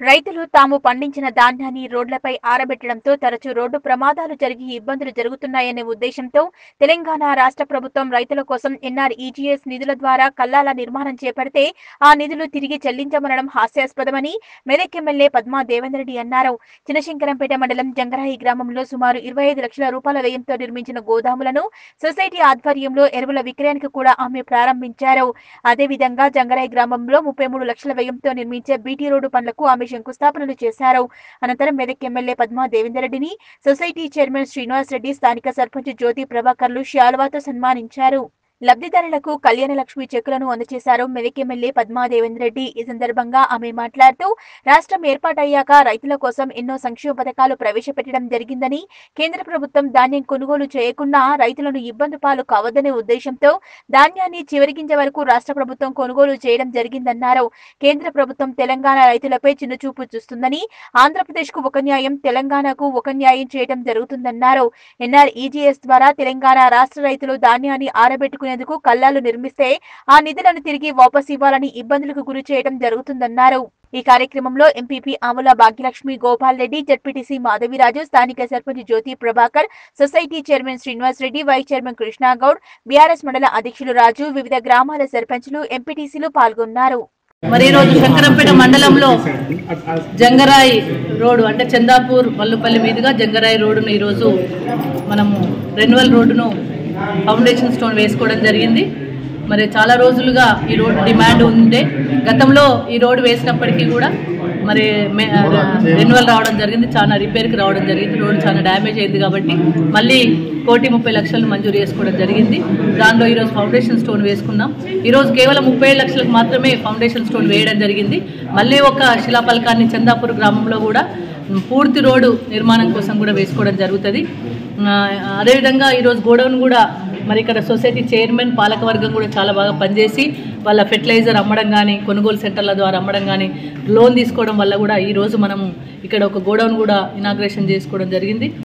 రైతులు తాము పండించిన ధాన్యాన్ని రోడ్లపై ఆరబెట్టడంతో తరచూ రోడ్డు ప్రమాదాలు జరిగి ఇబ్బందులు జరుగుతున్నాయనే ఉద్దేశంతో తెలంగాణ రాష్ట్ర ప్రభుత్వం రైతుల కోసం ఎన్ఆర్ఈజీఎస్ నిధుల ద్వారా కల్లాల నిర్మాణం చేపడితే ఆ నిధులు తిరిగి చెల్లించమనడం హాస్యాస్పదమని మెదక్ ఎమ్మెల్యే పద్మా దేవేందరెడ్డి అన్నారు చినశంకరంపేట మండలం జంగరాయి గ్రామంలో సుమారు ఇరవై ఐదు లక్షల రూపాయల వ్యయంతో నిర్మించిన గోదాములను సొసైటీ ఆధ్వర్యంలో ఎరువుల విక్రయానికి కూడా ఆమె ప్రారంభించారు అదేవిధంగా జంగరాయి గ్రామంలో ముప్పై మూడు లక్షల వ్యయంతో నిర్మించే బీటీ రోడ్డు పనులకు ఆమె శంకుస్థాపనలు చేశారు అనంతరం మెదక్ ఎమ్మెల్యే పద్మా దేవేందరెడ్డిని సొసైటీ చైర్మన్ శ్రీనివాస్ రెడ్డి స్థానిక సర్పంచ్ జ్యోతి ప్రభాకర్లు శాలువాతో సన్మానించారు లబ్ధిదారులకు కళ్యాణ లక్ష్మి చెక్కులను అందజేశారు మెదక్ ఎమ్మెల్యే పద్మా దేవేందర్ రెడ్డి ఈ సందర్భంగా ఆమె మాట్లాడుతూ రాష్ట్రం ఏర్పాటయ్యాక రైతుల కోసం ఎన్నో సంక్షేమ పథకాలు ప్రవేశపెట్టడం జరిగిందని కేంద్ర ప్రభుత్వం ధాన్యం కొనుగోలు చేయకుండా రైతులను ఇబ్బంది పాలు కావద్దనే ఉద్దేశంతో ధాన్యాన్ని చివరి గింజ వరకు రాష్ట్ర ప్రభుత్వం కొనుగోలు చేయడం జరిగిందన్నారు కేంద్ర ప్రభుత్వం తెలంగాణ రైతులపై చిన్నచూపు చూస్తుందని ఆంధ్రప్రదేశ్ కు ఒక న్యాయం తెలంగాణకు ఒక న్యాయం చేయడం జరుగుతుందన్నారు ఎన్ఆర్ఈజీఎస్ ద్వారా తెలంగాణ రాష్ట్ర రైతులు ధాన్యాన్ని ఆరబెట్టుకునేందుకు కల్లాలు నిర్మిస్తే ఆ నిధులను తిరిగి వాపస్ ఇవ్వాలని ఇబ్బందులకు గురి చేయడం జరుగుతుందన్నారు ఈ కార్యక్రమంలో ఎంపీపీ ఆముల భాగ్యలక్ష్మి గోపాల్ రెడ్డి జడ్పీటీసీ మాధవిరాజు స్థానిక sarpanch Jyothi Prabhakar society chairman Srinivas Reddy vice chairman Krishna Goud BRS మండల అధ్యక్షులు రాజు వివిధ గ్రామాల సర్పంచులు ఎంపీటీసీలు పాల్గొన్నారు మరి ఈరోజు శంకరంపేట మండలంలో జంగరాయి రోడ్డు అంటే చందాపూర్ మల్లుపల్లి మీదుగా జంగరాయి రోడ్డును ఈరోజు మనము రెన్యువల్ రోడ్డును ఫౌండేషన్ స్టోన్ వేసుకోవడం జరిగింది మరి చాలా రోజులుగా ఈ రోడ్డు డిమాండ్ ఉండే గతంలో ఈ రోడ్డు వేసినప్పటికీ కూడా మరి రెన్యువల్ రావడం జరిగింది చాలా రిపేర్కి రావడం జరిగింది రోడ్డు చాలా డ్యామేజ్ అయింది కాబట్టి మళ్ళీ కోటి ముప్పై లక్షలు మంజూరు చేసుకోవడం జరిగింది దానిలో ఈరోజు ఫౌండేషన్ స్టోన్ వేసుకున్నాం ఈరోజు కేవలం ముప్పై ఏడు లక్షలకు మాత్రమే ఫౌండేషన్ స్టోన్ వేయడం జరిగింది మళ్ళీ ఒక శిలాపలకాన్ని చందాపూర్ గ్రామంలో కూడా పూర్తి రోడ్డు నిర్మాణం కోసం కూడా వేసుకోవడం జరుగుతుంది ఆ, అదేవిధంగా ఈరోజు గోడౌన్ కూడా మరి ఇక్కడ సొసైటీ చైర్మన్ పాలకవర్గం కూడా చాలా బాగా పనిచేసి వాళ్ళ ఫెర్టిలైజర్ అమ్మడం కానీ కొనుగోలు సెంటర్ల ద్వారా అమ్మడం కానీ లోన్ తీసుకోవడం వల్ల కూడా ఈరోజు మనము ఇక్కడ ఒక గోడౌన్ కూడా ఇనాగ్రేషన్ చేసుకోవడం జరిగింది